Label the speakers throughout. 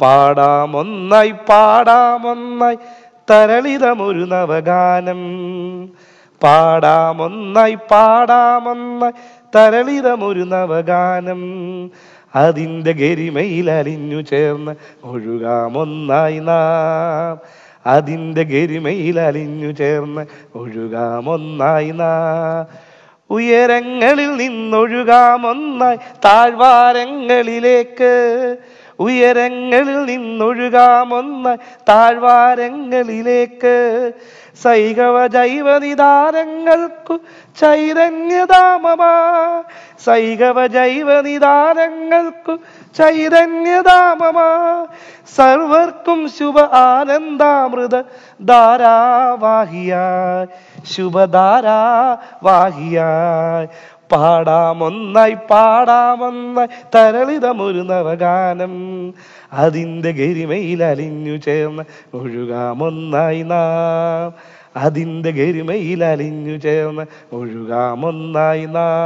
Speaker 1: പാടാമൊന്നായി പാടാമൊന്നായി തരളിതമൊരു നവഗാനം പാടാമൊന്നായി പാടാമൊന്നായി തരളിതമൊരു നവഗാനം അതിൻ്റെ ഗരിമയിൽ അലിഞ്ഞു ചേർന്ന് ഒഴുകാമൊന്നായി നാം അതിൻ്റെ ഗരിമയിൽ അലിഞ്ഞു ചേർന്ന് ഒഴുകാമൊന്നായി നാം ഉയരങ്ങളിൽ നിന്നൊഴുകാമൊന്നായി താഴ്വാരങ്ങളിലേക്ക് ഉയരങ്ങളിൽ നിന്നൊഴുകാമൊന്നായി താഴ്വാരങ്ങളിലേക്ക് സൈകവ ജൈവനിദാനങ്ങൾക്കു ചൈതന്യധാമമാ സൈകവ ജൈവനിദാനങ്ങൾക്കു ചൈതന്യധാമമാ സർവർക്കും ശുഭ ആനന്ദാമൃത ധാരാവാഹിയായി ശുഭധാരാവാഹിയായി പാടാമൊന്നായി പാടാമൊന്നായി തരളിതമൊരു നവഗാനം അതിൻ്റെ ഗരിമയിൽ അലിഞ്ഞു ചേർന്ന് ഒഴുകാമൊന്നായി നാം അതിൻ്റെ ഗരിമയിൽ അലിഞ്ഞു ചേർന്ന് ഒഴുകാമൊന്നായി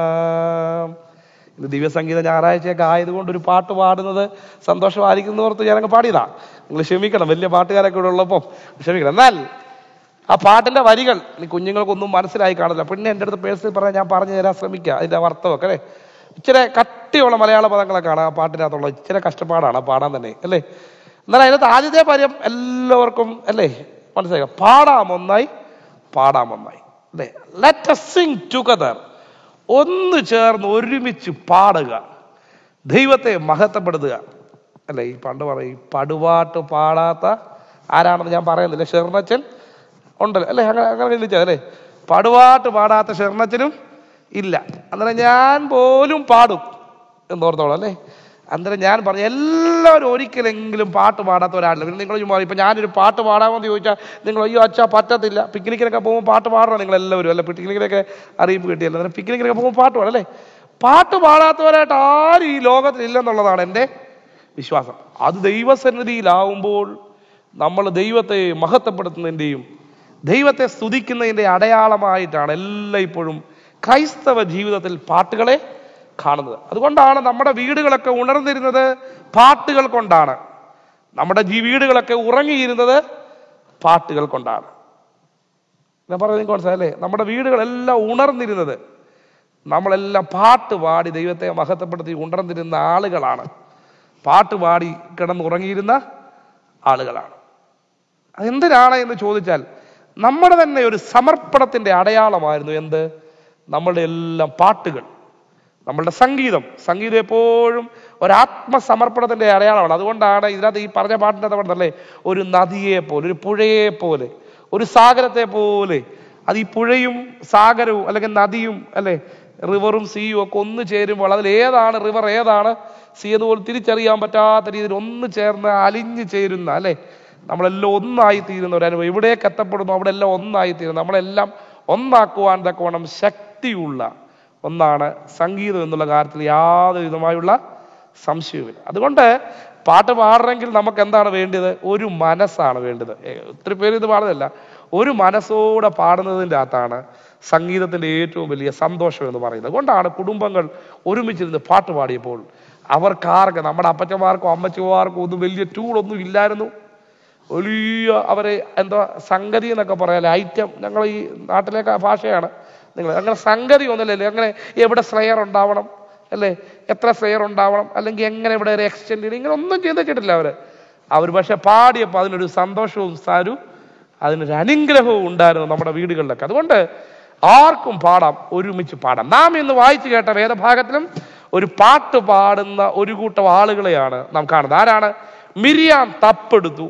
Speaker 1: നാം ഇത് ദിവ്യസംഗീത ഞായറാഴ്ചയൊക്കെ ആയതുകൊണ്ട് ഒരു പാട്ട് പാടുന്നത് സന്തോഷമായിരിക്കുന്നവർക്ക് ഞാനങ്ങ് പാടിയതാ നിങ്ങൾ ക്ഷമിക്കണം വലിയ പാട്ടുകാരൊക്കെ ഇവിടെ ഉള്ളപ്പോൾ ക്ഷമിക്കണം എന്നാൽ ആ പാട്ടിന്റെ വരികൾ ഈ കുഞ്ഞുങ്ങൾക്കൊന്നും മനസ്സിലായി കാണില്ല പിന്നെ എൻ്റെ അടുത്ത് പേഴ്സണൽ പറയാൻ ഞാൻ പറഞ്ഞു തരാൻ ശ്രമിക്കുക അതിന്റെ അർത്ഥമൊക്കെ അല്ലേ ഇച്ചിരി കട്ടിയുള്ള മലയാള പദങ്ങളൊക്കെയാണ് ആ പാട്ടിനകത്തുള്ളത് ഇച്ചിരി കഷ്ടപ്പാടാണ് ആ പാടാൻ തന്നെ അല്ലേ എന്നാൽ അതിനകത്ത് ആദ്യത്തെ പര്യം എല്ലാവർക്കും അല്ലേ മനസ്സിലാക്കുക പാടാം ഒന്നായി പാടാം ഒന്നായി അല്ലേ ലെറ്റ് സിങ് ടുഗദർ ഒന്ന് ചേർന്ന് ഒരുമിച്ച് പാടുക ദൈവത്തെ മഹത്വപ്പെടുത്തുക അല്ലേ ഈ പണ്ട് പറയും പടുപാട്ട് പാടാത്ത ആരാണെന്ന് ഞാൻ പറയുന്നില്ല ഷെർണച്ചൻ ഉണ്ടല്ലോ അല്ലേ അങ്ങനെ അങ്ങനെ വിളിച്ചത് അല്ലേ പടുപാട്ട് പാടാത്ത ഷെർണച്ചനും ഇല്ല അന്നേരം ഞാൻ പോലും പാടും എന്നോർത്തോളം അല്ലേ അന്നേരം ഞാൻ പറഞ്ഞു എല്ലാവരും ഒരിക്കലെങ്കിലും പാട്ട് പാടാത്ത ഒരാളില്ല പിന്നെ നിങ്ങൾ ചുമ്മാ ഇപ്പൊ ഞാനൊരു പാട്ട് പാടാമെന്ന് ചോദിച്ചാൽ നിങ്ങൾ അയ്യോ അച്ഛാ പറ്റത്തില്ല പിക്നിക്കിനൊക്കെ പോകുമ്പോൾ പാട്ട് പാടണം നിങ്ങൾ എല്ലാവരും അല്ല പിക്നിക്കിനൊക്കെ അറിയിപ്പ് കിട്ടിയല്ലോ അന്നേരം പിക്നിക്കിനൊക്കെ പോകുമ്പോൾ പാട്ട് പാടും അല്ലേ പാട്ട് പാടാത്തവരായിട്ട് ആരും ഈ ലോകത്തിൽ ഇല്ലെന്നുള്ളതാണ് എൻ്റെ വിശ്വാസം അത് ദൈവസന്നിധിയിലാവുമ്പോൾ നമ്മൾ ദൈവത്തെ മഹത്വപ്പെടുത്തുന്നതിൻ്റെയും ദൈവത്തെ സ്തുതിക്കുന്നതിൻ്റെ അടയാളമായിട്ടാണ് എല്ലായ്പ്പോഴും ക്രൈസ്തവ ജീവിതത്തിൽ പാട്ടുകളെ കാണുന്നത് അതുകൊണ്ടാണ് നമ്മുടെ വീടുകളൊക്കെ ഉണർന്നിരുന്നത് പാട്ടുകൾ കൊണ്ടാണ് നമ്മുടെ ജീ വീടുകളൊക്കെ ഉറങ്ങിയിരുന്നത് പാട്ടുകൾ കൊണ്ടാണ് ഞാൻ പറയുന്നത് നിങ്ങൾക്ക് മനസ്സിലായല്ലേ നമ്മുടെ വീടുകളെല്ലാം ഉണർന്നിരുന്നത് നമ്മളെല്ലാം പാട്ട് പാടി ദൈവത്തെ മഹത്വപ്പെടുത്തി ഉണർന്നിരുന്ന ആളുകളാണ് പാട്ട് പാടി കിടന്നുറങ്ങിയിരുന്ന ആളുകളാണ് അതെന്തിനാണ് എന്ന് ചോദിച്ചാൽ നമ്മുടെ തന്നെ ഒരു സമർപ്പണത്തിന്റെ അടയാളമായിരുന്നു എന്ത് നമ്മളുടെ എല്ലാം പാട്ടുകൾ നമ്മളുടെ സംഗീതം സംഗീതം എപ്പോഴും ഒരാത്മസമർപ്പണത്തിന്റെ അടയാളമാണ് അതുകൊണ്ടാണ് ഇതിനകത്ത് ഈ പറഞ്ഞ പാട്ടിൻ്റെ അകത്ത് പറഞ്ഞല്ലേ ഒരു നദിയെ പോലെ ഒരു പുഴയെ പോലെ ഒരു സാഗരത്തെ പോലെ അത് ഈ പുഴയും സാഗരവും അല്ലെങ്കിൽ നദിയും അല്ലെ റിവറും സീയും ഒക്കെ ഒന്ന് ചേരുമ്പോൾ അതിൽ ഏതാണ് റിവർ ഏതാണ് സീ അതുപോലെ തിരിച്ചറിയാൻ പറ്റാത്ത രീതിയിൽ ഒന്ന് ചേർന്ന് അലിഞ്ഞു ചേരുന്ന അല്ലെ നമ്മളെല്ലാം ഒന്നായി തീരുന്ന ഒരു അനുഭവം എവിടേക്ക് എത്തപ്പെടുന്നു അവിടെ എല്ലാം ഒന്നായി തീരുന്നു നമ്മളെല്ലാം ഒന്നാക്കുവാൻ തക്കവണ്ണം ശക്തിയുള്ള ഒന്നാണ് സംഗീതം എന്നുള്ള കാര്യത്തിൽ യാതൊരു വിധമായുള്ള സംശയവുമില്ല അതുകൊണ്ട് പാട്ട് പാടണമെങ്കിൽ നമുക്ക് എന്താണ് വേണ്ടത് ഒരു മനസ്സാണ് വേണ്ടത് ഏ, ഒത്തിരി പേര് ഇത് പാടുന്നില്ല ഒരു മനസ്സോടെ പാടുന്നതിൻ്റെ അകത്താണ് സംഗീതത്തിന്റെ ഏറ്റവും വലിയ സന്തോഷം എന്ന് പറയുന്നത് അതുകൊണ്ടാണ് കുടുംബങ്ങൾ ഒരുമിച്ചിരുന്ന് പാട്ട് പാടിയപ്പോൾ അവർക്കാർക്ക് നമ്മുടെ അപ്പച്ചന്മാർക്കും അമ്മച്ചിമാർക്കും ഒന്നും വലിയ ടൂളൊന്നും ഇല്ലായിരുന്നു വലിയ അവരെ എന്താ സംഗതി എന്നൊക്കെ പറയാല്ലേ ഐറ്റം ഞങ്ങൾ ഈ നാട്ടിലേക്ക് ആ ഭാഷയാണ് നിങ്ങൾ അങ്ങനെ സംഗതി ഒന്നുമില്ലല്ലേ അങ്ങനെ എവിടെ സ്ലെയർ ഉണ്ടാവണം അല്ലേ എത്ര സ്ലെയർ ഉണ്ടാവണം അല്ലെങ്കിൽ എങ്ങനെ ഇവിടെ ഒരു എക്സ്റ്റെൻഡ് ചെയ്യണം ഇങ്ങനെ ഒന്നും ചിന്തിച്ചിട്ടില്ല അവര് അവർ പക്ഷെ പാടിയപ്പോൾ അതിനൊരു സന്തോഷവും സാരു അതിനൊരു അനുഗ്രഹവും ഉണ്ടായിരുന്നു നമ്മുടെ വീടുകളിലൊക്കെ അതുകൊണ്ട് ആർക്കും പാടാം ഒരുമിച്ച് പാടാം നാം ഇന്ന് വായിച്ചു കേട്ട വേദഭാഗത്തിലും ഒരു പാട്ട് പാടുന്ന ഒരു കൂട്ടം ആളുകളെയാണ് നാം കാണുന്നത് ആരാണ് മിരിയാം തപ്പെടുത്തു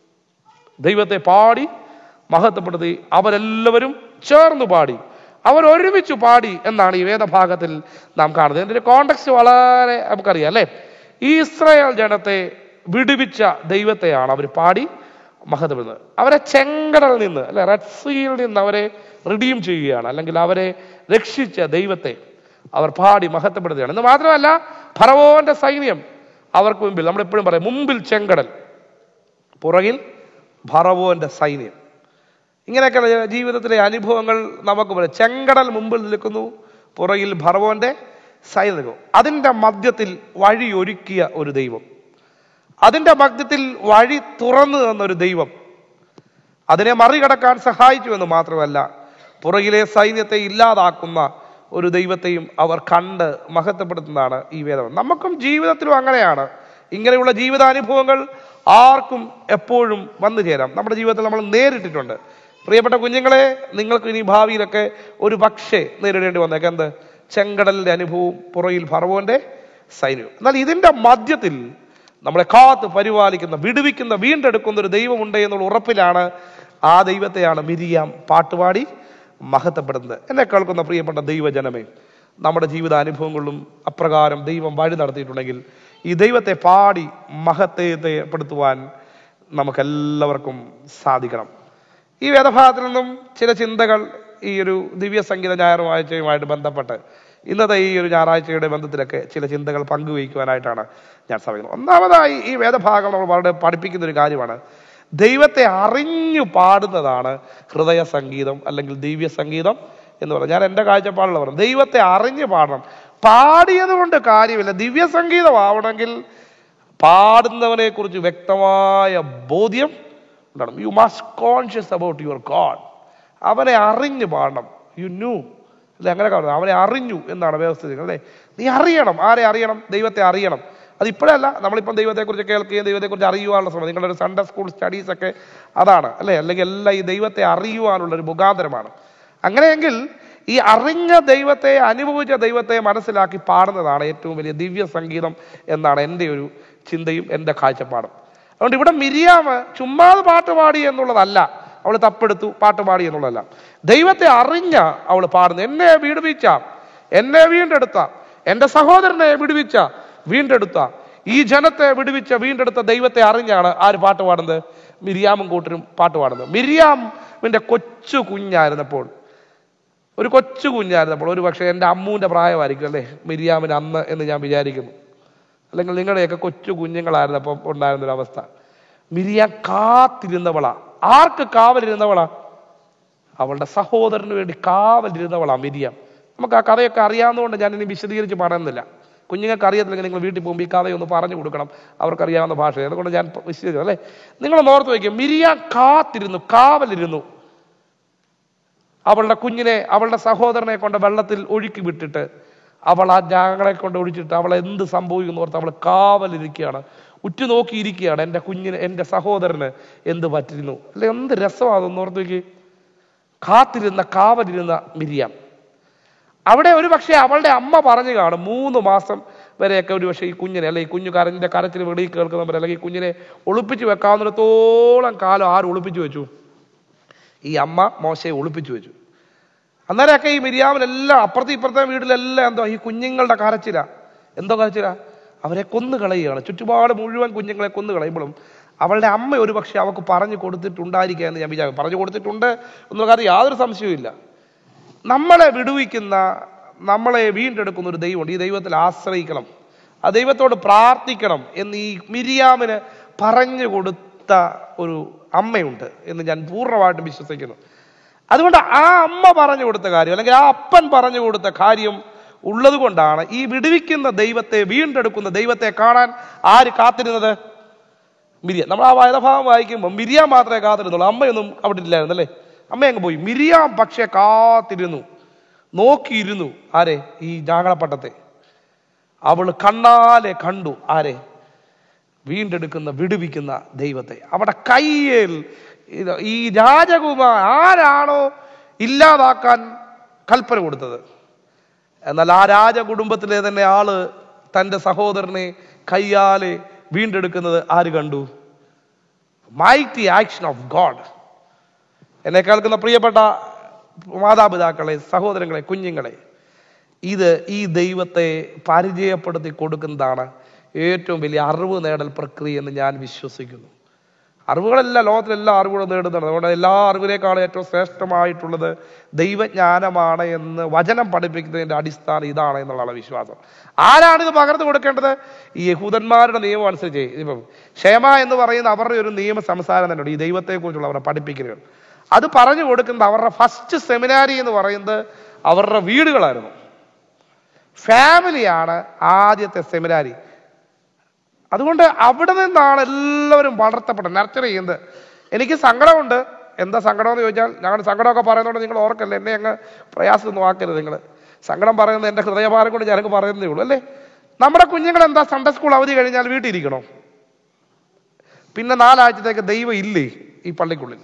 Speaker 1: ദൈവത്തെ പാടി മഹത്വപ്പെടുത്തി അവരെല്ലാവരും ചേർന്ന് പാടി അവർ ഒരുമിച്ച് പാടി എന്നാണ് ഈ വേദഭാഗത്തിൽ നാം കാണുന്നത് ഇതിന്റെ കോണ്ടക്സ്റ്റ് വളരെ നമുക്കറിയാം അല്ലെ ഈ ഇസ്രായേൽ ജനത്തെ വിടുവിച്ച ദൈവത്തെയാണ് അവർ പാടി മഹത്വപ്പെടുന്നത് അവരെ ചെങ്കടലിൽ നിന്ന് അല്ലെ റെഡ് സീയിൽ നിന്ന് അവരെ റിഡീം ചെയ്യുകയാണ് അല്ലെങ്കിൽ അവരെ രക്ഷിച്ച ദൈവത്തെ അവർ പാടി മഹത്വപ്പെടുത്തുകയാണ് എന്ന് മാത്രമല്ല ഫറവോന്റെ സൈന്യം അവർക്ക് മുമ്പിൽ നമ്മൾ എപ്പോഴും പറയും മുമ്പിൽ ചെങ്കടൽ പുറകിൽ ഭറവോന്റെ സൈന്യം ഇങ്ങനെയൊക്കെയുള്ള ജീവിതത്തിലെ അനുഭവങ്ങൾ നമുക്ക് പറയാം ചെങ്കടൽ മുമ്പിൽ നിൽക്കുന്നു പുറകിൽ ഭറവോന്റെ സൈന്യം നിൽക്കുന്നു അതിന്റെ മധ്യത്തിൽ വഴി ഒരുക്കിയ ഒരു ദൈവം അതിന്റെ മധ്യത്തിൽ വഴി തുറന്നു തന്നൊരു ദൈവം അതിനെ മറികടക്കാൻ സഹായിച്ചു എന്ന് മാത്രമല്ല പുറകിലെ സൈന്യത്തെ ഇല്ലാതാക്കുന്ന ഒരു ദൈവത്തെയും അവർ കണ്ട് മഹത്വപ്പെടുത്തുന്നതാണ് ഈ വേദം നമുക്കും ജീവിതത്തിലും അങ്ങനെയാണ് ഇങ്ങനെയുള്ള ജീവിതാനുഭവങ്ങൾ ആർക്കും എപ്പോഴും വന്നു ചേരാം നമ്മുടെ ജീവിതത്തിൽ നമ്മൾ നേരിട്ടിട്ടുണ്ട് പ്രിയപ്പെട്ട കുഞ്ഞുങ്ങളെ നിങ്ങൾക്ക് ഇനി ഭാവിയിലൊക്കെ ഒരു പക്ഷേ നേരിടേണ്ടി വന്നേക്കാം എന്ത് ചെങ്കടലിന്റെ അനുഭവവും പുറയിൽ ഫറവോന്റെ സൈന്യവും എന്നാൽ ഇതിന്റെ മധ്യത്തിൽ നമ്മളെ കാത്ത് പരിപാലിക്കുന്ന വിടുവിക്കുന്ന വീണ്ടെടുക്കുന്ന ഒരു ദൈവമുണ്ട് എന്നുള്ള ഉറപ്പിലാണ് ആ ദൈവത്തെയാണ് മിരിയാം പാട്ടുപാടി മഹത്വപ്പെടുന്നത് എന്നെ കേൾക്കുന്ന പ്രിയപ്പെട്ട ദൈവജനമേ നമ്മുടെ ജീവിതാനുഭവങ്ങളിലും അപ്രകാരം ദൈവം വഴി നടത്തിയിട്ടുണ്ടെങ്കിൽ ഈ ദൈവത്തെ പാടി മഹത്വത്തെപ്പെടുത്തുവാൻ നമുക്കെല്ലാവർക്കും സാധിക്കണം ഈ വേദഭാഗത്തിൽ നിന്നും ചില ചിന്തകൾ ഈ ഒരു ദിവ്യ സംഗീത ഞായറാഴ്ചയുമായിട്ട് ബന്ധപ്പെട്ട് ഇന്നത്തെ ഈ ഒരു ഞായറാഴ്ചയുടെ ബന്ധത്തിലൊക്കെ ചില ചിന്തകൾ പങ്കുവയ്ക്കുവാനായിട്ടാണ് ഞാൻ ശ്രമിക്കുന്നത് ഒന്നാമതായി ഈ വേദഭാഗം നമ്മൾ വളരെ പഠിപ്പിക്കുന്ന ഒരു കാര്യമാണ് ദൈവത്തെ അറിഞ്ഞു പാടുന്നതാണ് ഹൃദയ സംഗീതം അല്ലെങ്കിൽ ദിവ്യ സംഗീതം എന്ന് പറയുന്നത് ഞാൻ എൻ്റെ കാഴ്ചപ്പാടിൽ പറഞ്ഞു ദൈവത്തെ അറിഞ്ഞു പാടണം പാടിയത് കൊണ്ട് കാര്യമില്ല ദിവ്യ സംഗീതം ആവണമെങ്കിൽ പാടുന്നവനെ കുറിച്ച് വ്യക്തമായ ബോധ്യം ഉണ്ടാകണം you must conscious about your God അവനെ അറിഞ്ഞു പാടണം യു ന്യൂ അല്ലെ അങ്ങനെ കാണുന്നത് അവനെ അറിഞ്ഞു എന്നാണ് വ്യവസ്ഥ അല്ലേ നീ അറിയണം ആരെ അറിയണം ദൈവത്തെ അറിയണം അത് ഇപ്പോഴല്ല നമ്മളിപ്പം ദൈവത്തെക്കുറിച്ച് കേൾക്കുകയും ദൈവത്തെക്കുറിച്ച് അറിയുവാനുള്ള ശ്രമം നിങ്ങളുടെ ഒരു സൺഡേ സ്കൂൾ സ്റ്റഡീസ് ഒക്കെ അതാണ് അല്ലേ അല്ലെങ്കിൽ എല്ലാം ഈ ദൈവത്തെ അറിയുവാനുള്ള ഒരു മുഖാന്തരമാണ് അങ്ങനെയെങ്കിൽ ഈ അറിഞ്ഞ ദൈവത്തെ അനുഭവിച്ച ദൈവത്തെ മനസ്സിലാക്കി പാടുന്നതാണ് ഏറ്റവും വലിയ ദിവ്യ സംഗീതം എന്നാണ് എൻ്റെ ഒരു ചിന്തയും എൻ്റെ കാഴ്ചപ്പാടും അതുകൊണ്ട് ഇവിടെ മിരിയാമ് ചുമ്മാതെ പാട്ട് പാടി എന്നുള്ളതല്ല അവൾ തപ്പെടുത്തു പാട്ട് പാടി എന്നുള്ളതല്ല ദൈവത്തെ അറിഞ്ഞ അവൾ പാടുന്നു എന്നെ വിടുവിച്ച എന്നെ വീണ്ടെടുത്ത എൻ്റെ സഹോദരനെ വിടുവിച്ച വീണ്ടെടുത്ത ഈ ജനത്തെ വിടുവിച്ച വീണ്ടെടുത്ത ദൈവത്തെ അറിഞ്ഞാണ് ആര് പാട്ട് പാടുന്നത് മിരിയാമും കൂട്ടരും പാട്ട് പാടുന്നത് മിരിയാമിന്റെ കൊച്ചു കുഞ്ഞായിരുന്നപ്പോൾ ഒരു കൊച്ചു കുഞ്ഞായിരുന്നപ്പോൾ ഒരു പക്ഷേ എൻ്റെ അമ്മൂൻ്റെ പ്രായമായിരിക്കും അല്ലേ മിരിയാമിന് അന്ന് എന്ന് ഞാൻ വിചാരിക്കുന്നു അല്ലെങ്കിൽ നിങ്ങളുടെയൊക്കെ കൊച്ചു കുഞ്ഞുങ്ങളായിരുന്നപ്പോൾ ഉണ്ടായിരുന്നൊരു അവസ്ഥ മിരിയാം കാത്തിരുന്നവളാ ആർക്ക് കാവലിരുന്നവളാ അവളുടെ സഹോദരന് വേണ്ടി കാവലിരുന്നവളാ മിരിയാം നമുക്ക് ആ കഥയൊക്കെ അറിയാവുന്നതുകൊണ്ട് ഞാൻ ഇനി വിശദീകരിച്ച് പറയുന്നില്ല കുഞ്ഞുങ്ങൾക്ക് അറിയത്തില്ലെങ്കിൽ നിങ്ങൾ വീട്ടിൽ പോകുമ്പോൾ ഈ കഥയൊന്ന് പറഞ്ഞു കൊടുക്കണം അവർക്കറിയാവുന്ന ഭാഷ അതുകൊണ്ട് ഞാൻ വിശദീകരിച്ചു അല്ലേ നിങ്ങൾ ഓർത്ത് വയ്ക്കും മിരിയാം കാത്തിരുന്നു കാവലിരുന്നു അവളുടെ കുഞ്ഞിനെ അവളുടെ സഹോദരനെ കൊണ്ട് വെള്ളത്തിൽ ഒഴുക്കി വിട്ടിട്ട് അവൾ ആ ജാങ്ങളെ കൊണ്ട് ഒഴിച്ചിട്ട് അവൾ എന്ത് സംഭവിക്കുന്നു ഓർത്ത് അവൾ കാവലിരിക്കുകയാണ് ഉറ്റുനോക്കിയിരിക്കുകയാണ് എൻ്റെ കുഞ്ഞിന് എൻ്റെ സഹോദരന് എന്ത് പറ്റിരുന്നു അല്ലെ എന്ത് രസമാണെന്ന് ഓർത്ത് നോക്കി കാത്തിരുന്ന കാവലിരുന്ന മിരിയാം അവിടെ ഒരു പക്ഷേ അവളുടെ അമ്മ പറഞ്ഞു കാണും മൂന്ന് മാസം വരെയൊക്കെ ഒരു പക്ഷേ ഈ കുഞ്ഞിനെ അല്ലെ ഈ കുഞ്ഞു കരഞ്ഞിന്റെ കരച്ചിൽ വെളിയിൽ കേൾക്കുന്നവർ അല്ലെങ്കിൽ ഈ കുഞ്ഞിനെ ഒളിപ്പിച്ച് വെക്കാവുന്നിടത്തോളം കാലം ആര് ഒളിപ്പിച്ചു വെച്ചു ഈ അമ്മ മോശയെ ഒളിപ്പിച്ചു വെച്ചു അന്നേരമൊക്കെ ഈ മിരിയാമിലെല്ലാം അപ്പുറത്തെ ഇപ്പുറത്തെ വീട്ടിലെല്ലാം എന്തോ ഈ കുഞ്ഞുങ്ങളുടെ കരച്ചില എന്തോ കരച്ചില അവരെ കൊന്നു കളയുകയാണ് ചുറ്റുപാട് മുഴുവൻ കുഞ്ഞുങ്ങളെ കൊന്നു കളയുമ്പോഴും അവളുടെ അമ്മ ഒരു പക്ഷെ അവൾക്ക് പറഞ്ഞു കൊടുത്തിട്ടുണ്ടായിരിക്കുക എന്ന് ഞാൻ വിചാരിക്കും പറഞ്ഞു കൊടുത്തിട്ടുണ്ട് എന്നുള്ള കാര്യം യാതൊരു സംശയവും ഇല്ല നമ്മളെ വിടുവിക്കുന്ന നമ്മളെ വീണ്ടെടുക്കുന്ന ഒരു ദൈവമുണ്ട് ഈ ദൈവത്തിൽ ആശ്രയിക്കണം ആ ദൈവത്തോട് പ്രാർത്ഥിക്കണം എന്ന് ഈ മിരിയാമിന് പറഞ്ഞു കൊടുത്ത ഒരു അമ്മയുണ്ട് എന്ന് ഞാൻ പൂർണ്ണമായിട്ടും വിശ്വസിക്കുന്നു അതുകൊണ്ട് ആ അമ്മ പറഞ്ഞു കൊടുത്ത കാര്യം അല്ലെങ്കിൽ ആ അപ്പൻ പറഞ്ഞു കൊടുത്ത കാര്യം ഉള്ളത് കൊണ്ടാണ് ഈ വിടുവിക്കുന്ന ദൈവത്തെ വീണ്ടെടുക്കുന്ന ദൈവത്തെ കാണാൻ ആര് കാത്തിരുന്നത് മിരിയ നമ്മൾ ആ വേദഭാഗം വായിക്കുമ്പോൾ മിരിയാം മാത്രമേ കാത്തിരുന്നുള്ളൂ അമ്മയൊന്നും അവിടെ ഇല്ലായിരുന്നു അല്ലേ അമ്മ അങ്ങ് പോയി മിരിയാം പക്ഷെ കാത്തിരുന്നു നോക്കിയിരുന്നു ആരെ ഈ ജാങ്ങളപ്പട്ടത്തെ അവൾ കണ്ണാലെ കണ്ടു ആരെ വീണ്ടെടുക്കുന്ന വിടുവിക്കുന്ന ദൈവത്തെ അവിടെ കയ്യിൽ ഇത് ഈ രാജകുമാർ ആരാണോ ഇല്ലാതാക്കാൻ കൽപ്പന കൊടുത്തത് എന്നാൽ ആ രാജകുടുംബത്തിലെ തന്നെ ആള് തൻ്റെ സഹോദരനെ കയ്യാലെ വീണ്ടെടുക്കുന്നത് ആര് കണ്ടു മൈറ്റി ആക്ഷൻ ഓഫ് ഗോഡ് എന്നെ കേൾക്കുന്ന പ്രിയപ്പെട്ട മാതാപിതാക്കളെ സഹോദരങ്ങളെ കുഞ്ഞുങ്ങളെ ഇത് ഈ ദൈവത്തെ പരിചയപ്പെടുത്തി കൊടുക്കുന്നതാണ് ഏറ്റവും വലിയ അറിവ് നേടൽ പ്രക്രിയ എന്ന് ഞാൻ വിശ്വസിക്കുന്നു അറിവുകളെല്ലാം ലോകത്തിലെല്ലാ അറിവുകളും നേടുന്നതാണ് അതുകൊണ്ട് എല്ലാ അറിവിനേക്കാളും ഏറ്റവും ശ്രേഷ്ഠമായിട്ടുള്ളത് ദൈവജ്ഞാനമാണ് എന്ന് വചനം പഠിപ്പിക്കുന്നതിന്റെ അടിസ്ഥാനം ഇതാണ് എന്നുള്ളതാണ് വിശ്വാസം ആരാണ് ഇത് പകർന്നു കൊടുക്കേണ്ടത് ഈ യഹൂദന്മാരുടെ നിയമം അനുസരിച്ച് ഇപ്പം ക്ഷേമ എന്ന് പറയുന്ന അവരുടെ ഒരു നിയമ സംസാരം തന്നെയുണ്ട് ഈ ദൈവത്തെക്കുറിച്ചുള്ള അവരുടെ പഠിപ്പിക്കുന്നത് അത് പറഞ്ഞു കൊടുക്കുന്നത് അവരുടെ ഫസ്റ്റ് സെമിനാരി എന്ന് പറയുന്നത് അവരുടെ വീടുകളായിരുന്നു ഫാമിലിയാണ് ആദ്യത്തെ സെമിനാരി അതുകൊണ്ട് അവിടെ നിന്നാണ് എല്ലാവരും വളർത്തപ്പെട്ടത് നർച്ചർ ചെയ്യുന്നത് എനിക്ക് സങ്കടമുണ്ട് എന്താ സങ്കടം എന്ന് ചോദിച്ചാൽ ഞങ്ങൾ സങ്കടമൊക്കെ പറയുന്നതുകൊണ്ട് നിങ്ങൾ ഓർക്കല്ലേ എന്നെ അങ്ങ് പ്രയാസമൊന്നും ആക്കരുത് നിങ്ങൾ സങ്കടം പറയുന്നത് എൻ്റെ ഹൃദയഭാരം കൊണ്ട് ഞാനങ്ങ് പറയുന്നതേ ഉള്ളൂ അല്ലേ നമ്മുടെ കുഞ്ഞുങ്ങൾ എന്താ സൺഡേ സ്കൂൾ അവധി കഴിഞ്ഞാൽ വീട്ടിൽ ഇരിക്കണോ പിന്നെ നാലാഴ്ചത്തേക്ക് ദൈവം ഇല്ലേ ഈ പള്ളിക്കുള്ളിൽ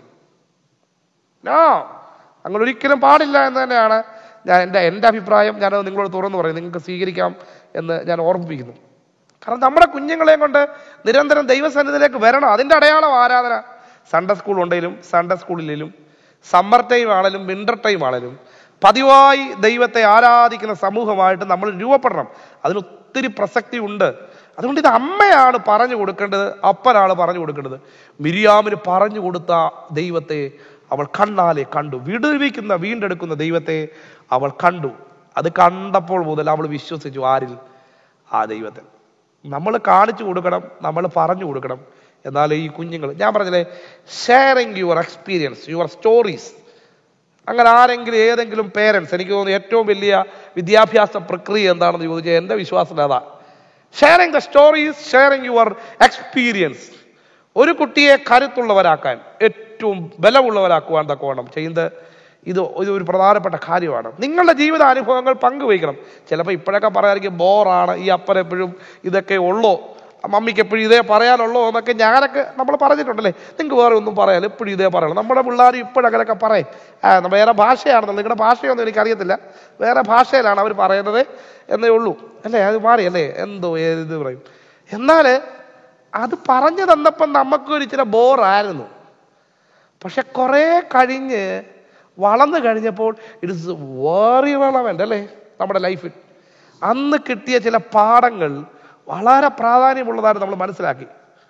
Speaker 1: നോ അങ്ങനെ ഒരിക്കലും പാടില്ല എന്ന് തന്നെയാണ് ഞാൻ എൻ്റെ എൻ്റെ അഭിപ്രായം ഞാനത് നിങ്ങളോട് തുറന്നു പറയും നിങ്ങൾക്ക് സ്വീകരിക്കാം എന്ന് ഞാൻ ഓർമ്മിപ്പിക്കുന്നു കാരണം നമ്മുടെ കുഞ്ഞുങ്ങളെയും കൊണ്ട് നിരന്തരം ദൈവസന്നിധിയിലേക്ക് വരണം അതിൻ്റെ അടയാളം ആരാധന സൺഡേ സ്കൂൾ ഉണ്ടെങ്കിലും സൺഡേ സ്കൂളിലും സമ്മർ ടൈം ആണെങ്കിലും വിന്റർ ടൈം ആണെങ്കിലും പതിവായി ദൈവത്തെ ആരാധിക്കുന്ന സമൂഹമായിട്ട് നമ്മൾ രൂപപ്പെടണം അതിന് ഒത്തിരി പ്രസക്തി ഉണ്ട് അതുകൊണ്ട് ഇത് അമ്മയാണ് പറഞ്ഞു കൊടുക്കേണ്ടത് അപ്പനാണ് പറഞ്ഞു കൊടുക്കേണ്ടത് മിരിയാമിന് പറഞ്ഞു കൊടുത്ത ദൈവത്തെ അവൾ കണ്ണാലെ കണ്ടു വിടുവിക്കുന്ന വീണ്ടെടുക്കുന്ന ദൈവത്തെ അവൾ കണ്ടു അത് കണ്ടപ്പോൾ മുതൽ അവൾ വിശ്വസിച്ചു ആരിൽ ആ ദൈവത്തിൽ നമ്മൾ കാണിച്ചു കൊടുക്കണം നമ്മൾ പറഞ്ഞു കൊടുക്കണം എന്നാൽ ഈ കുഞ്ഞുങ്ങൾ ഞാൻ പറഞ്ഞില്ലേ sharing your experience your stories അങ്ങനെ ആരെങ്കിലും ഏതെങ്കിലും പേരൻസ് എനിക്ക് തോന്നുന്നു ഏറ്റവും വലിയ വിദ്യാഭ്യാസ പ്രക്രിയ എന്താണെന്ന് ചോദിച്ചാൽ എൻ്റെ വിശ്വാസം അതാ sharing the stories sharing your experience ഒരു കുട്ടിയെ കരുത്തുള്ളവരാക്കാൻ ഏറ്റവും ബലമുള്ളവരാക്കുവാൻ തക്കവണ്ണം ചെയ്യുന്നത് ഇത് ഇത് ഒരു പ്രധാനപ്പെട്ട കാര്യമാണ് നിങ്ങളുടെ ജീവിത അനുഭവങ്ങൾ പങ്കുവയ്ക്കണം ചിലപ്പോൾ ഇപ്പോഴൊക്കെ പറയാതിരിക്കും ബോറാണ് ഈ അപ്പൻ എപ്പോഴും ഇതൊക്കെ ഉള്ളോ മമ്മിക്ക് എപ്പോഴും ഇതേ പറയാനുള്ളോ എന്നൊക്കെ ഞാനൊക്കെ നമ്മൾ പറഞ്ഞിട്ടുണ്ടല്ലേ നിങ്ങൾക്ക് വേറെ ഒന്നും പറയാൻ എപ്പോഴും ഇതേ പറയണം നമ്മുടെ പിള്ളേർ ഇപ്പോഴങ്ങനെയൊക്കെ പറയും ആ വേറെ ഭാഷയാണെന്ന് നിങ്ങളുടെ ഭാഷയൊന്നും എനിക്കറിയത്തില്ല വേറെ ഭാഷയിലാണ് അവർ പറയുന്നത് എന്നേ ഉള്ളൂ അല്ലേ അത് മാറി അല്ലേ എന്തോ ഏത് പറയും എന്നാൽ അത് പറഞ്ഞു തന്നപ്പം നമുക്കൊരു ഇച്ചിരി ബോറായിരുന്നു പക്ഷെ കുറെ കഴിഞ്ഞ് വളർന്നു കഴിഞ്ഞപ്പോൾ ഇറ്റ് ഇസ് വെറി റെലവെന്റ് അല്ലേ നമ്മുടെ ലൈഫിൽ അന്ന് കിട്ടിയ ചില പാഠങ്ങൾ വളരെ പ്രാധാന്യമുള്ളതായിട്ട് നമ്മൾ മനസ്സിലാക്കി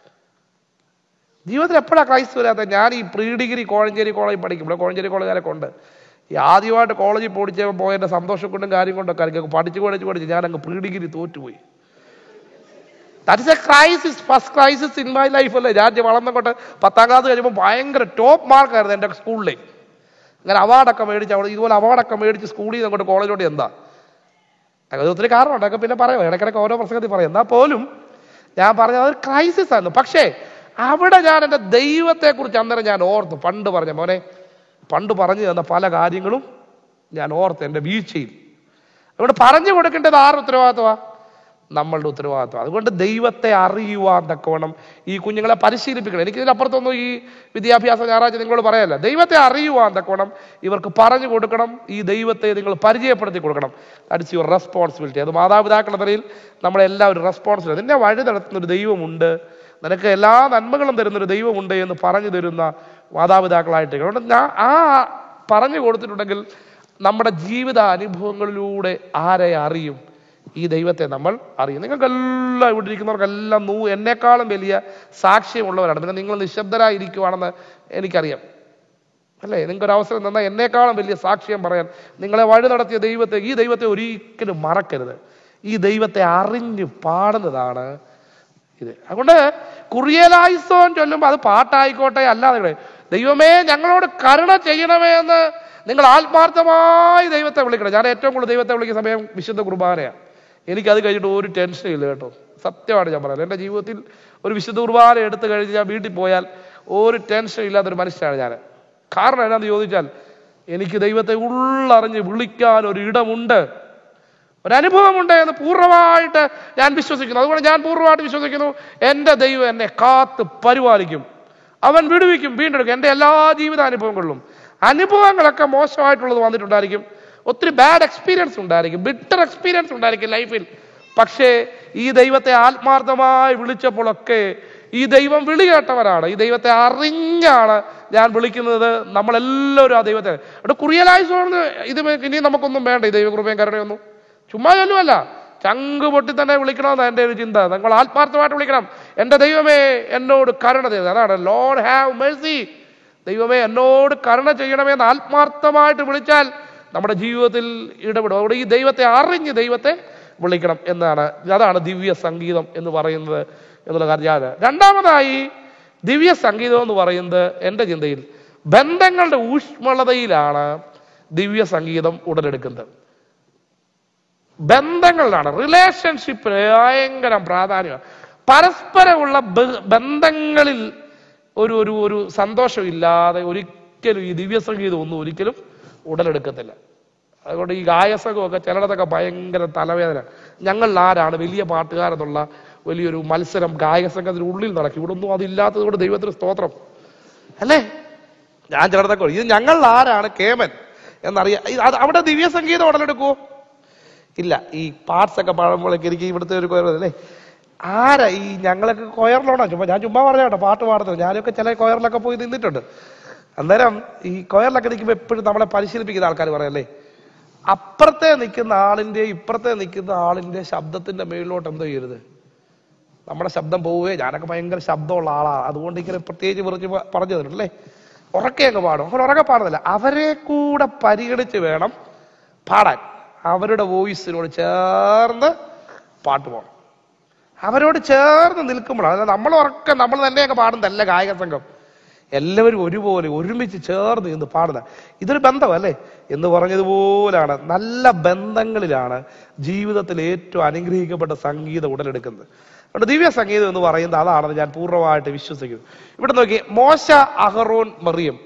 Speaker 1: ജീവിതത്തിൽ എപ്പോഴാണ് ക്രൈസ്റ്റ് വരാത്ത ഞാൻ ഈ പ്രീ ഡിഗ്രി കോഴഞ്ചേരി കോളേജിൽ പഠിക്കും ഇവിടെ കോഴഞ്ചേരി കോളേജുകാരൊക്കെ ഉണ്ട് ഈ ആദ്യമായിട്ട് കോളേജിൽ പൊടിച്ച പോയതിന്റെ സന്തോഷം കൊണ്ടും കാര്യം കൊണ്ടൊക്കെ ആയിരിക്കും പഠിച്ചു പഠിച്ച് പഠിച്ച് ഞാൻ അങ്ങ് പ്രീ ഡിഗ്രി തോറ്റുപോയി that is a crisis first crisis in my life അല്ലേ ഞാൻ വളർന്നങ്ങോട്ട് പത്താം ക്ലാസ് കഴിയുമ്പോൾ ഭയങ്കര ടോപ്പ് മാർക്കായിരുന്നു എൻ്റെ സ്കൂളിലെ അങ്ങനെ അവാർഡൊക്കെ മേടിച്ച് അവിടെ ഇതുപോലെ അവാർഡൊക്കെ മേടിച്ച് സ്കൂളിൽ നിന്ന് അങ്ങോട്ട് കോളേജിലോട്ട് എന്താ അത് ഒത്തിരി കാരണമുണ്ട് അതൊക്കെ പിന്നെ പറയാം ഇടയ്ക്കിടയ്ക്ക് ഓരോ പ്രസംഗത്തിൽ പറയും എന്നാൽ പോലും ഞാൻ പറഞ്ഞത് അതൊരു ക്രൈസിസ് ആയിരുന്നു പക്ഷേ അവിടെ ഞാൻ എൻ്റെ ദൈവത്തെക്കുറിച്ച് അന്നേരം ഞാൻ ഓർത്തു പണ്ട് പറഞ്ഞ മോനെ പണ്ട് പറഞ്ഞു തന്ന പല കാര്യങ്ങളും ഞാൻ ഓർത്ത് എൻ്റെ വീഴ്ചയിൽ അതുകൊണ്ട് പറഞ്ഞു കൊടുക്കേണ്ടത് ആരുടെ ഉത്തരവാദിത്വമാണ് നമ്മളുടെ ഉത്തരവാദിത്വം അതുകൊണ്ട് ദൈവത്തെ അറിയുവാൻ തക്കവണ്ണം ഈ കുഞ്ഞുങ്ങളെ പരിശീലിപ്പിക്കണം എനിക്ക് ഇതിനപ്പുറത്തൊന്നും ഈ വിദ്യാഭ്യാസ ഞായറാഴ്ച നിങ്ങളോട് പറയല്ല ദൈവത്തെ അറിയുവാൻ തക്കവണ്ണം ഇവർക്ക് പറഞ്ഞു കൊടുക്കണം ഈ ദൈവത്തെ നിങ്ങൾ പരിചയപ്പെടുത്തി കൊടുക്കണം ദാറ്റ്സ് യുവർ റെസ്പോൺസിബിലിറ്റി അത് മാതാപിതാക്കളുടെ നിലയിൽ നമ്മളെല്ലാവരും റെസ്പോൺസിബിലിറ്റി നിന്നെ വഴി നടത്തുന്ന ഒരു ദൈവമുണ്ട് നിനക്ക് എല്ലാ നന്മകളും തരുന്നൊരു ദൈവമുണ്ട് എന്ന് പറഞ്ഞു തരുന്ന മാതാപിതാക്കളായിട്ട് അതുകൊണ്ട് ഞാൻ ആ പറഞ്ഞു കൊടുത്തിട്ടുണ്ടെങ്കിൽ നമ്മുടെ ജീവിത അനുഭവങ്ങളിലൂടെ ആരെ അറിയും ഈ ദൈവത്തെ നമ്മൾ അറിയും നിങ്ങൾക്കെല്ലാം ഇവിടെ ഇരിക്കുന്നവർക്കെല്ലാം നൂ എന്നെക്കാളും വലിയ സാക്ഷ്യമുള്ളവരാണ് പിന്നെ നിങ്ങൾ നിശബ്ദരായിരിക്കുവാണെന്ന് എനിക്കറിയാം അല്ലേ നിങ്ങൾക്ക് ഒരു അവസരം തന്നാൽ എന്നെക്കാളും വലിയ സാക്ഷ്യം പറയാൻ നിങ്ങളെ വഴി നടത്തിയ ദൈവത്തെ ഈ ദൈവത്തെ ഒരിക്കലും മറക്കരുത് ഈ ദൈവത്തെ അറിഞ്ഞ് പാടുന്നതാണ് ഇത് അതുകൊണ്ട് കുറിയലായുസോൻ ചൊല്ലുമ്പോൾ അത് പാട്ടായിക്കോട്ടെ അല്ലാതെ ഇവിടെ ദൈവമേ ഞങ്ങളോട് കരുണ ചെയ്യണമേ എന്ന് നിങ്ങൾ ആത്മാർത്ഥമായി ദൈവത്തെ വിളിക്കണം ഞാൻ ഏറ്റവും കൂടുതൽ ദൈവത്തെ വിളിക്കുന്ന സമയം വിശുദ്ധ കുർബാനയാണ് എനിക്കത് കഴിഞ്ഞിട്ട് ഒരു ടെൻഷനും ഇല്ല കേട്ടോ സത്യമാണ് ഞാൻ പറയുന്നത് എൻ്റെ ജീവിതത്തിൽ ഒരു വിശുദ്ധ കുർബാന എടുത്തു കഴിഞ്ഞ് ഞാൻ വീട്ടിൽ പോയാൽ ഒരു ടെൻഷനും ഇല്ലാത്തൊരു മനുഷ്യനാണ് ഞാൻ കാരണം എന്നാന്ന് ചോദിച്ചാൽ എനിക്ക് ദൈവത്തെ ഉള്ളറിഞ്ഞ് വിളിക്കാൻ ഒരു ഇടമുണ്ട് ഒരനുഭവമുണ്ട് എന്ന് പൂർണ്ണമായിട്ട് ഞാൻ വിശ്വസിക്കുന്നു അതുകൊണ്ട് ഞാൻ പൂർണ്ണമായിട്ട് വിശ്വസിക്കുന്നു എൻ്റെ ദൈവം എന്നെ കാത്ത് പരിപാലിക്കും അവൻ വിടുവിക്കും വീണ്ടെടുക്കും എൻ്റെ എല്ലാ ജീവിതാനുഭവങ്ങളിലും അനുഭവങ്ങളൊക്കെ മോശമായിട്ടുള്ളത് വന്നിട്ടുണ്ടായിരിക്കും ഒത്തിരി ബാഡ് എക്സ്പീരിയൻസ് ഉണ്ടായിരിക്കും ബിറ്റർ എക്സ്പീരിയൻസ് ഉണ്ടായിരിക്കും ലൈഫിൽ പക്ഷേ ഈ ദൈവത്തെ ആത്മാർത്ഥമായി വിളിച്ചപ്പോഴൊക്കെ ഈ ദൈവം വിളി കേട്ടവരാണ് ഈ ദൈവത്തെ അറിഞ്ഞാണ് ഞാൻ വിളിക്കുന്നത് നമ്മളെല്ലാവരും ആ ദൈവത്തെ അവിടെ കുറിയലായി ഇത് ഇനി നമുക്കൊന്നും വേണ്ട ഈ ദൈവകൃപയും കരുണയൊന്നും ചുമ്മാ ചൊല്ലുമല്ല ചങ്ക് പൊട്ടി തന്നെ വിളിക്കണമെന്ന് എൻ്റെ ഒരു ചിന്ത നിങ്ങൾ ആത്മാർത്ഥമായിട്ട് വിളിക്കണം എൻ്റെ ദൈവമേ എന്നോട് കരുണ ചെയ്ത് അതാണ് ലോഡ് ഹാവ് മെഴ്സി ദൈവമേ എന്നോട് കരുണ ചെയ്യണമെന്ന് ആത്മാർത്ഥമായിട്ട് വിളിച്ചാൽ നമ്മുടെ ജീവിതത്തിൽ ഇടപെടും അവിടെ ഈ ദൈവത്തെ അറിഞ്ഞ് ദൈവത്തെ വിളിക്കണം എന്നാണ് അതാണ് ദിവ്യ സംഗീതം എന്ന് പറയുന്നത് എന്നുള്ള കാര്യം ഞാൻ രണ്ടാമതായി ദിവ്യ സംഗീതം എന്ന് പറയുന്നത് എൻ്റെ ചിന്തയിൽ ബന്ധങ്ങളുടെ ഊഷ്മളതയിലാണ് ദിവ്യ സംഗീതം ഉടലെടുക്കുന്നത് ബന്ധങ്ങളിലാണ് റിലേഷൻഷിപ്പിന് ഭയങ്കര പ്രാധാന്യം പരസ്പരമുള്ള ബ- ബന്ധങ്ങളിൽ ഒരു ഒരു ഒരു സന്തോഷമില്ലാതെ ഒരിക്കലും ഈ ദിവ്യസംഗീതം ഒന്നും ഒരിക്കലും ഉടലെടുക്കത്തില്ല അതുകൊണ്ട് ഈ ഗായസംഗമൊക്കെ ചിലടത്തൊക്കെ ഭയങ്കര തലവേദന ഞങ്ങൾ ആരാണ് വലിയ പാട്ടുകാരെന്നുള്ള വലിയൊരു മത്സരം ഗായകസംഘത്തിന് ഉള്ളിൽ നടക്കും ഇവിടെ ഒന്നും അതില്ലാത്തത് കൊണ്ട് ദൈവത്തിന് സ്തോത്രം അല്ലേ ഞാൻ ചിലടത്തൊക്കെ ഇത് ഞങ്ങൾ ആരാണ് കേമൻ എന്നറിയാം ഇത് അത് അവിടെ ദിവ്യസംഗീതം ഉടലെടുക്കുവോ ഇല്ല ഈ പാർട്സ് ഒക്കെ പാടുമ്പോഴേക്ക് എനിക്ക് ഇവിടുത്തെ ഒരു കൊയർ അല്ലേ ആരാ ഈ ഞങ്ങളൊക്കെ കൊയറിലോടാ ചുമ്മാ ഞാൻ ചുമ്മാ പറഞ്ഞ കേട്ടോ പാട്ട് പാടുന്നത് ഞാനൊക്കെ ചില കൊയറിലൊക്കെ പോയി നിന്നിട്ടുണ്ട് അന്നേരം ഈ കൊയറിലൊക്കെ നിൽക്കുമ്പോൾ എപ്പോഴും നമ്മളെ പരിശീലിപ്പിക്കുന്ന ആൾക്കാർ പറയല്ലേ അപ്പുറത്തെ നിൽക്കുന്ന ആളിന്റെ ഇപ്പുറത്തെ നിൽക്കുന്ന ആളിന്റെ ശബ്ദത്തിന്റെ മേളിലോട്ട് എന്തോ ചെയ്യരുത് നമ്മുടെ ശബ്ദം പോവേ ഞാനൊക്കെ ഭയങ്കര ശബ്ദമുള്ള ആളാണ് അതുകൊണ്ട് ഇങ്ങനെ പ്രത്യേകിച്ച് വിറച്ച് പ- പറഞ്ഞു തന്നിട്ടല്ലേ ഉറക്കെ അങ്ങ് പാടും അങ്ങനെ ഉറക്കെ പാടുന്നില്ല അവരെ കൂടെ പരിഗണിച്ച് വേണം പാടാൻ അവരുടെ വോയിസിനോട് ചേർന്ന് പാട്ട് പോകണം അവരോട് ചേർന്ന് നിൽക്കുമ്പോഴാണ് അതായത് നമ്മൾ ഉറക്കെ നമ്മൾ തന്നെയൊക്കെ പാടുന്നതല്ല ഗായക സംഘം എല്ലാവരും ഒരുപോലെ ഒരുമിച്ച് ചേർന്ന് നിന്ന് പാടുന്ന ഇതൊരു ബന്ധമല്ലേ എന്ന് പറഞ്ഞതുപോലാണ് നല്ല ബന്ധങ്ങളിലാണ് ജീവിതത്തിൽ ഏറ്റവും അനുഗ്രഹിക്കപ്പെട്ട സംഗീതം ഉടലെടുക്കുന്നത് അതുകൊണ്ട് ദിവ്യ സംഗീതം എന്ന് പറയുന്നത് അതാണെന്ന് ഞാൻ പൂർണ്ണമായിട്ട് വിശ്വസിക്കുന്നു ഇവിടെ നോക്കി മോശ അഹറോൻ മറിയം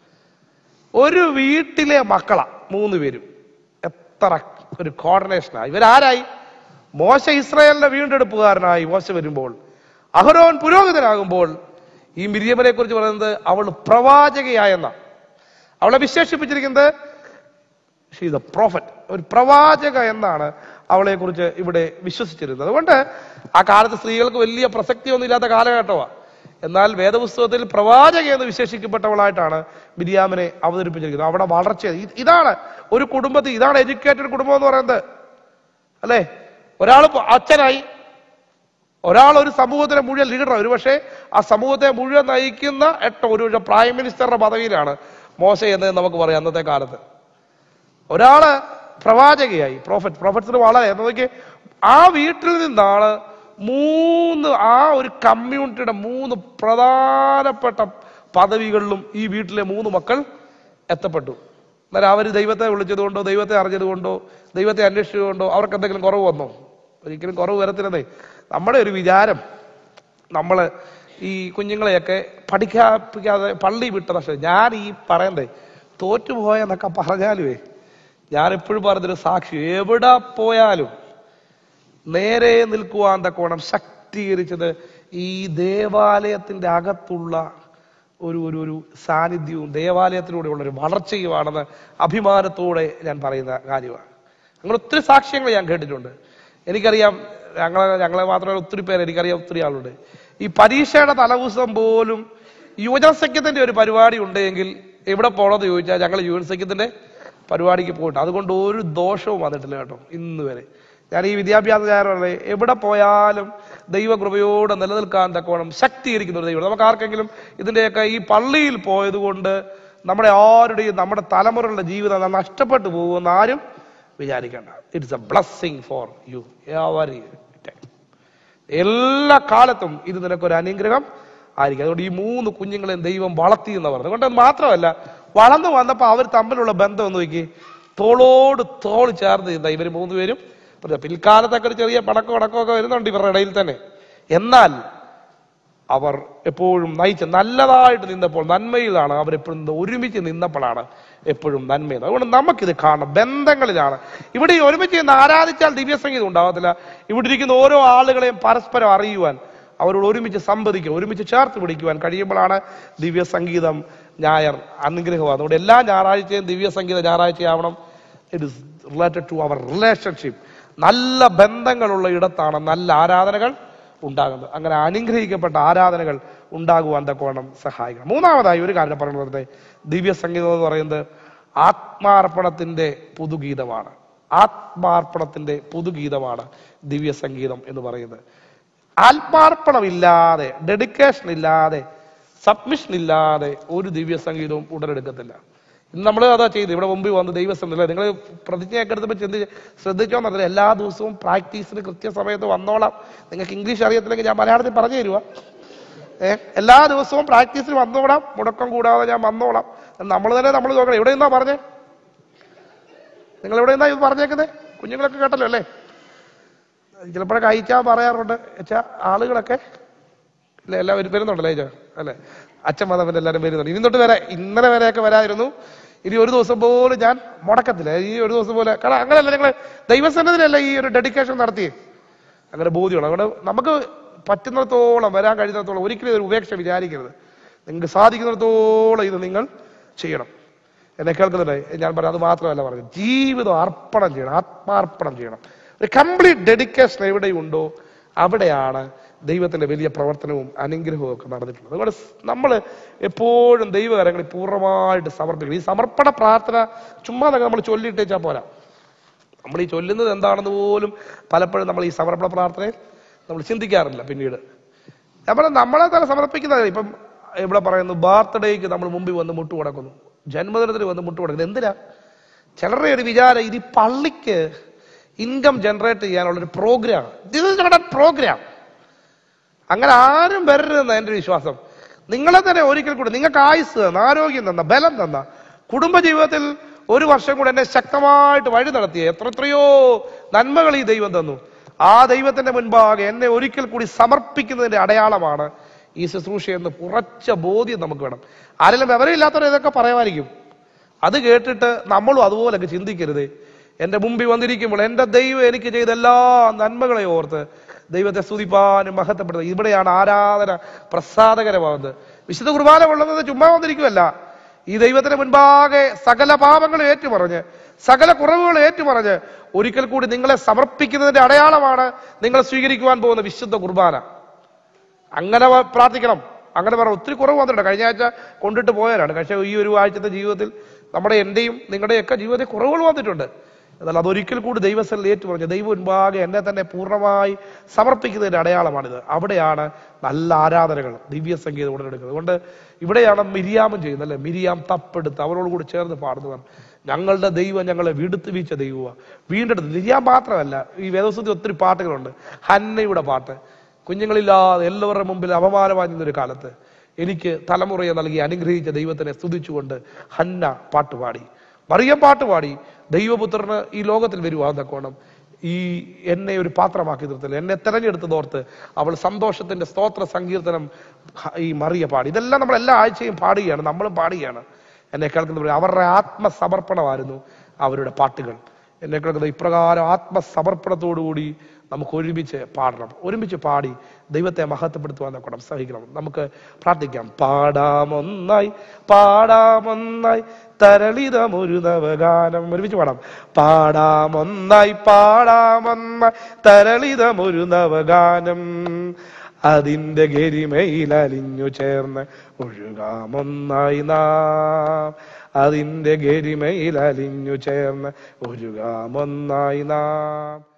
Speaker 1: ഒരു വീട്ടിലെ മക്കളാ മൂന്ന് പേരും എത്ര ഒരു കോർഡിനേഷനായി ഇവരാരായി മോശ ഇസ്രായേലിന്റെ വീണ്ടെടുപ്പുകാരനായി മോശ വരുമ്പോൾ അഹരോൻ പുരോഹിതനാകുമ്പോൾ ഈ മിരിയമനെ കുറിച്ച് പറയുന്നത് അവൾ പ്രവാചകയായെന്ന അവളെ വിശേഷിപ്പിച്ചിരിക്കുന്നത് ഷീ ദ പ്രോഫറ്റ് ഒരു പ്രവാചക എന്നാണ് അവളെ കുറിച്ച് ഇവിടെ വിശ്വസിച്ചിരുന്നത് അതുകൊണ്ട് ആ കാലത്ത് സ്ത്രീകൾക്ക് വലിയ പ്രസക്തിയൊന്നും ഇല്ലാത്ത കാലഘട്ടമാണ് എന്നാൽ വേദപുസ്തകത്തിൽ പ്രവാചക എന്ന് വിശേഷിക്കപ്പെട്ടവളായിട്ടാണ് ബിരിയാമിനെ അവതരിപ്പിച്ചിരിക്കുന്നത് അവിടെ വളർച്ച ഇ- ഇതാണ് ഒരു കുടുംബത്തിൽ ഇതാണ് എഡ്യൂക്കേറ്റഡ് കുടുംബം എന്ന് പറയുന്നത് അല്ലേ ഒരാൾ അച്ഛനായി ഒരാൾ ഒരു സമൂഹത്തിലെ മുഴുവൻ ലീഡറാണ് ഒരുപക്ഷെ ആ സമൂഹത്തെ മുഴുവൻ നയിക്കുന്ന എട്ടോ ഒരു പക്ഷേ പ്രൈം മിനിസ്റ്ററുടെ പദവിയിലാണ് മോശ എന്ന് നമുക്ക് പറയാം അന്നത്തെ കാലത്ത് ഒരാള് പ്രവാചകയായി പ്രോഫറ്റ് പ്രോഫറ്റ്സിന് വളരെ നോക്കി ആ വീട്ടിൽ നിന്നാണ് മൂന്ന് ആ ഒരു കമ്മ്യൂണിറ്റിയുടെ മൂന്ന് പ്രധാനപ്പെട്ട പദവികളിലും ഈ വീട്ടിലെ മൂന്ന് മക്കൾ എത്തപ്പെട്ടു എന്നാൽ അവർ ദൈവത്തെ വിളിച്ചതുകൊണ്ടോ ദൈവത്തെ അറിഞ്ഞതുകൊണ്ടോ ദൈവത്തെ അന്വേഷിച്ചതുകൊണ്ടോ അവർക്ക് എന്തെങ്കിലും കുറവ് വന്നോ ഒരിക്കലും കുറവ് വരത്തില്ലെന്നേ നമ്മുടെ ഒരു വിചാരം നമ്മള് ഈ കുഞ്ഞുങ്ങളെയൊക്കെ പഠിക്കാപ്പിക്കാതെ പള്ളി വിട്ട നഷ്ടം ഞാൻ ഈ പറയണ്ടേ തോറ്റുപോയെന്നൊക്കെ പറഞ്ഞാലുവേ ഞാൻ എപ്പോഴും പറഞ്ഞൊരു സാക്ഷി എവിടെ പോയാലും നേരെ നിൽക്കുവാൻ തക്കോണം ശക്തീകരിച്ചത് ഈ ദേവാലയത്തിന്റെ അകത്തുള്ള ഒരു ഒരു ഒരു സാന്നിധ്യവും ദേവാലയത്തിലൂടെയുള്ള ഒരു വളർച്ചയുമാണെന്ന് അഭിമാനത്തോടെ ഞാൻ പറയുന്ന കാര്യമാണ് അങ്ങനെ ഒത്തിരി സാക്ഷ്യങ്ങൾ ഞാൻ കേട്ടിട്ടുണ്ട് എനിക്കറിയാം ഞങ്ങളെ ഞങ്ങളെ മാത്രമല്ല ഒത്തിരി പേര് എനിക്കറിയാം ഒത്തിരി ആളുണ്ട് ഈ പരീക്ഷയുടെ തലദിവസം പോലും യുവജന സഖ്യത്തിന്റെ ഒരു പരിപാടി ഉണ്ടെങ്കിൽ എവിടെ പോകണമെന്ന് ചോദിച്ചാൽ ഞങ്ങൾ യുവജന സഖ്യത്തിന്റെ പരിപാടിക്ക് പോയിട്ട് അതുകൊണ്ട് ഒരു ദോഷവും വന്നിട്ടില്ല കേട്ടോ ഇന്ന് വരെ ഞാൻ ഈ വിദ്യാഭ്യാസ ചാരങ്ങളെ എവിടെ പോയാലും ദൈവകൃപയോടെ നിലനിൽക്കാൻ തക്കോണം ശക്തീകരിക്കുന്ന ഒരു ദൈവം നമുക്ക് ആർക്കെങ്കിലും ഇതിന്റെയൊക്കെ ഈ പള്ളിയിൽ പോയത് കൊണ്ട് നമ്മുടെ ആരുടെയും നമ്മുടെ തലമുറകളുടെ ജീവിതം നഷ്ടപ്പെട്ടു പോകുമെന്ന് ആരും വിചാരിക്കേണ്ട it's a blessing for you every എല്ലാ കാലത്തും ഇത് നിനക്കൊരു അനുഗ്രഹം ആയിരിക്കും അതുകൊണ്ട് ഈ മൂന്ന് കുഞ്ഞുങ്ങളെയും ദൈവം വളർത്തി എന്ന് പറഞ്ഞു അതുകൊണ്ട് മാത്രമല്ല വളർന്നു വന്നപ്പോൾ അവർ തമ്മിലുള്ള ബന്ധം ഒന്ന് നോക്കി തോളോട് തോൾ ചേർന്ന് നിന്ന ഇവർ മൂന്നുപേരും പറഞ്ഞ പിൽക്കാലത്തൊക്കെ ഒരു ചെറിയ പണക്കോ പണക്കോ ഒക്കെ വരുന്നുണ്ട് ഇവരുടെ ഇടയിൽ തന്നെ എന്നാൽ അവർ എപ്പോഴും നയിച്ച നല്ലതായിട്ട് നിന്നപ്പോൾ നന്മയിലാണ് അവരെപ്പോഴും ഒരുമിച്ച് നിന്നപ്പോഴാണ് എപ്പോഴും നന്മയെന്ന് അതുകൊണ്ട് നമുക്കിത് കാണണം ബന്ധങ്ങളിലാണ് ഇവിടെ ഈ ഒരുമിച്ച് നിന്ന് ആരാധിച്ചാൽ ദിവ്യസംഗീതം ഉണ്ടാകത്തില്ല ഇവിടെ ഇരിക്കുന്ന ഓരോ ആളുകളെയും പരസ്പരം അറിയുവാൻ അവരോട് ഒരുമിച്ച് സംവദിക്കുക ഒരുമിച്ച് ചേർത്ത് പിടിക്കുവാൻ കഴിയുമ്പോഴാണ് ദിവ്യസംഗീതം ഞായർ അനുഗ്രഹം അതുകൊണ്ട് എല്ലാ ഞായറാഴ്ചയും ദിവ്യസംഗീത ഞായറാഴ്ചയാവണം it is related to our relationship നല്ല ബന്ധങ്ങളുള്ള ഇടത്താണ് നല്ല ആരാധനകൾ ഉണ്ടാകുന്നത് അങ്ങനെ അനുഗ്രഹിക്കപ്പെട്ട ആരാധനകൾ ഉണ്ടാകുവാൻ തക്കവണ്ണം സഹായിക്കണം മൂന്നാമതായി ഒരു കാര്യം പറയുന്നത് ദിവ്യസംഗീതം എന്ന് പറയുന്നത് ആത്മാർപ്പണത്തിന്റെ പുതുഗീതമാണ് ആത്മാർപ്പണത്തിന്റെ പുതുഗീതമാണ് ദിവ്യസംഗീതം എന്ന് പറയുന്നത് ആത്മാർപ്പണമില്ലാതെ ഡെഡിക്കേഷൻ ഇല്ലാതെ സബ്മിഷൻ ഇല്ലാതെ ഒരു ദിവ്യസംഗീതവും ഉടലെടുക്കത്തില്ല ഇന്ന് നമ്മൾ അതാ ചെയ്ത് ഇവിടെ മുമ്പിൽ വന്ന് ദൈവസംഗീതം നിങ്ങൾ പ്രതിജ്ഞയൊക്കെ എടുത്തപ്പോൾ ചിന്തി ശ്രദ്ധിച്ചോന്നറിയില്ല എല്ലാ ദിവസവും പ്രാക്ടീസിന് കൃത്യസമയത്ത് വന്നോളാം നിങ്ങൾക്ക് ഇംഗ്ലീഷ് അറിയത്തില്ലെങ്കിൽ ഞാൻ മലയാളത്തിൽ പറഞ്ഞു തരുക ഏ എല്ലാ ദിവസവും പ്രാക്ടീസിന് വന്നോളാം മുടക്കം കൂടാതെ ഞാൻ വന്നോളാം നമ്മൾ തന്നെ നമ്മൾ നോക്കണം എവിടെ നിന്നാ പറഞ്ഞേ നിങ്ങൾ എവിടെ നിന്നാ ഇത് പറഞ്ഞേക്കുന്നത് കുഞ്ഞുങ്ങളൊക്കെ കേട്ടല്ലോ അല്ലേ ചിലപ്പോഴൊക്കെ അയച്ചാ പറയാറുണ്ട് വെച്ചാ ആളുകളൊക്കെ ഇല്ല എല്ലാവരും വരുന്നുണ്ടല്ലോ അയച്ചാ അല്ലെ അച്ഛൻ മതവൻ എല്ലാവരും വരുന്നുണ്ട് ഇനി തൊട്ട് വരെ ഇന്നലെ വരെയൊക്കെ വരായിരുന്നു ഇനി ഒരു ദിവസം പോലും ഞാൻ മുടക്കത്തില്ല ഈ ഒരു ദിവസം പോലെ കാരണം അങ്ങനെയല്ല ഞങ്ങൾ ദൈവസന്നതിലല്ല ഈ ഒരു ഡെഡിക്കേഷൻ നടത്തി അങ്ങനെ ബോധ്യമാണ് അതുകൊണ്ട് നമുക്ക് പറ്റുന്നിടത്തോളം വരാൻ കഴിയുന്നിടത്തോളം ഒരിക്കലും ഒരു ഉപേക്ഷ വിചാരിക്കരുത് നിങ്ങൾക്ക് സാധിക്കുന്നിടത്തോളം ഇത് നിങ്ങൾ ചെയ്യണം എന്നെ കേൾക്കുന്നുണ്ട് ഞാൻ പറയാം അത് മാത്രമല്ല പറഞ്ഞത് ജീവിതം അർപ്പണം ചെയ്യണം ആത്മാർപ്പണം ചെയ്യണം ഒരു കംപ്ലീറ്റ് ഡെഡിക്കേഷൻ എവിടെയുണ്ടോ അവിടെയാണ് ദൈവത്തിന്റെ വലിയ പ്രവർത്തനവും അനുഗ്രഹവും ഒക്കെ നടന്നിട്ടുള്ളത് അതുകൊണ്ട് നമ്മൾ എപ്പോഴും ദൈവകരങ്ങളിൽ പൂർണ്ണമായിട്ട് സമർപ്പിക്കണം ഈ സമർപ്പണ പ്രാർത്ഥന ചുമ്മാ നമ്മൾ ചൊല്ലിട്ടേച്ചാൽ പോരാ നമ്മൾ ഈ ചൊല്ലുന്നത് എന്താണെന്ന് പോലും പലപ്പോഴും നമ്മൾ ഈ സമർപ്പണ പ്രാർത്ഥനയിൽ നമ്മൾ ചിന്തിക്കാറില്ല പിന്നീട് നമ്മൾ നമ്മളെ തന്നെ സമർപ്പിക്കുന്നത് ഇപ്പം ഇവിടെ പറയുന്നു ബർത്ത്ഡേക്ക് നമ്മൾ മുമ്പിൽ വന്ന് മുട്ടു കൊടുക്കുന്നു ജന്മദിനത്തിന് വന്ന് മുട്ടു കൊടുക്കുന്നത് എന്തിനാ ചിലരുടെ ഒരു വിചാരം ഇത് ഈ പള്ളിക്ക് ഇൻകം ജനറേറ്റ് ചെയ്യാനുള്ള ഒരു program this is not a program അങ്ങനെ ആരും വരരുതെന്ന എന്റെ വിശ്വാസം നിങ്ങളെ തന്നെ ഒരിക്കൽ കൂടി നിങ്ങൾക്ക് ആയുസ് തന്ന ആരോഗ്യം തന്ന ബലം തന്ന കുടുംബജീവിതത്തിൽ ഒരു വർഷം കൂടെ എന്നെ ശക്തമായിട്ട് വഴി നടത്തിയ എത്ര എത്രയോ നന്മകൾ ഈ ദൈവം തന്നു ആ ദൈവത്തിന്റെ മുൻപാകെ എന്നെ ഒരിക്കൽ കൂടി സമർപ്പിക്കുന്നതിന്റെ അടയാളമാണ് ഈ ശുശ്രൂഷ എന്ന് ഉറച്ച ബോധ്യം നമുക്ക് വേണം ആരെങ്കിലും വിവരമില്ലാത്തവർ ഇതൊക്കെ പറയുമായിരിക്കും അത് കേട്ടിട്ട് നമ്മളും അതുപോലൊക്കെ ചിന്തിക്കരുത് എന്റെ മുമ്പിൽ വന്നിരിക്കുമ്പോൾ എന്റെ ദൈവം എനിക്ക് ചെയ്ത എല്ലാ നന്മകളെ ഓർത്ത് ദൈവത്തെ സ്തുതിപ്പാനും മഹത്വപ്പെടുന്നത് ഇവിടെയാണ് ആരാധന പ്രസാദകരമാകുന്നത് വിശുദ്ധ കുർബാന കൊള്ളുന്നത് ചുമ്മാ വന്നിരിക്കുമല്ല ഈ ദൈവത്തിന് മുൻപാകെ സകല പാപങ്ങളും ഏറ്റുപറഞ്ഞ് സകല കുറവുകൾ ഏറ്റുപറഞ്ഞ് ഒരിക്കൽ കൂടി നിങ്ങളെ സമർപ്പിക്കുന്നതിന്റെ അടയാളമാണ് നിങ്ങൾ സ്വീകരിക്കുവാൻ പോകുന്ന വിശുദ്ധ കുർബാന അങ്ങനെ വ- പ്രാർത്ഥിക്കണം അങ്ങനെ പറ ഒത്തിരി കുറവ് വന്നിട്ടുണ്ട് കഴിഞ്ഞ ആഴ്ച കൊണ്ടിട്ട് പോയവരാണ് പക്ഷേ ഈ ഒരു ആഴ്ചത്തെ ജീവിതത്തിൽ നമ്മുടെ എന്റെയും നിങ്ങളുടെയൊക്കെ ജീവിതത്തിൽ കുറവുകൾ വന്നിട്ടുണ്ട് എന്നാൽ അതൊരിക്കൽ കൂടി ദൈവസ്ഥലിൽ ഏറ്റു പറഞ്ഞു ദൈവം മുൻപാകെ എന്നെ തന്നെ പൂർണ്ണമായി സമർപ്പിക്കുന്നതിന്റെ അടയാളമാണിത് അവിടെയാണ് നല്ല ആരാധനകൾ ദിവ്യ സംഗീതം ഉടനെടുക്കുന്നത് അതുകൊണ്ട് ഇവിടെയാണ് മിരിയാമൻ ചെയ്യുന്നത് അല്ലെ മിരിയാം തപ്പെടുത്ത് അവരോട് കൂടി ചേർന്ന് പാടുന്നതാണ് ഞങ്ങളുടെ ദൈവം ഞങ്ങളെ വിടുത്ത് വീച്ച ദൈവമാണ് വീണ്ടെടുത്ത് മിരിയാം മാത്രമല്ല ഈ വേദവസത്തിൽ ഒത്തിരി പാട്ടുകളുണ്ട് ഹന്നയുടെ പാട്ട് കുഞ്ഞുങ്ങളില്ലാതെ എല്ലാവരുടെ മുമ്പിൽ അപമാനമായി നിന്നൊരു കാലത്ത് എനിക്ക് തലമുറയെ നൽകി അനുഗ്രഹിച്ച ദൈവത്തിനെ സ്തുതിച്ചുകൊണ്ട് ഹന്ന പാട്ടുപാടി മറിയം പാട്ടുപാടി ദൈവപുത്രന് ഈ ലോകത്തിൽ വരുവാന്നക്കോണം ഈ എന്നെ ഒരു പാത്രമാക്കി നിർത്തൽ എന്നെ തെരഞ്ഞെടുത്തതോർത്ത് അവൾ സന്തോഷത്തിന്റെ സ്തോത്ര സങ്കീർത്തനം ഹ- ഈ മറിയ പാടി ഇതെല്ലാം നമ്മൾ എല്ലാ ആഴ്ചയും പാടുകയാണ് നമ്മളും പാടുകയാണ് എന്നെ കേൾക്കുന്നവർ അവരുടെ ആത്മസമർപ്പണമായിരുന്നു അവരുടെ പാട്ടുകൾ എന്നെ കേൾക്കുന്ന ഇപ്രകാരം ആത്മസമർപ്പണത്തോടുകൂടി നമുക്ക് ഒരുമിച്ച് പാടണം ഒരുമിച്ച് പാടി ദൈവത്തെ മഹത്വപ്പെടുത്തുവാൻ നോക്കണം സഹിക്കണം നമുക്ക് പ്രാർത്ഥിക്കാം പാടാമൊന്നായി പാടാമൊന്നായി തരളിതമൊരു നവഗാനം ഒരുമിച്ച് പാടാം പാടാമൊന്നായി പാടാമൊന്നായി തരളിതമൊരു നവഗാനം അതിന്റെ ഗരിമയിൽ അലിഞ്ഞു ചേർന്ന് ഒഴുകാമൊന്നായി നാം അതിന്റെ ഗരിമയിൽ അലിഞ്ഞു ചേർന്ന് ഒഴുകാമൊന്നായി നാം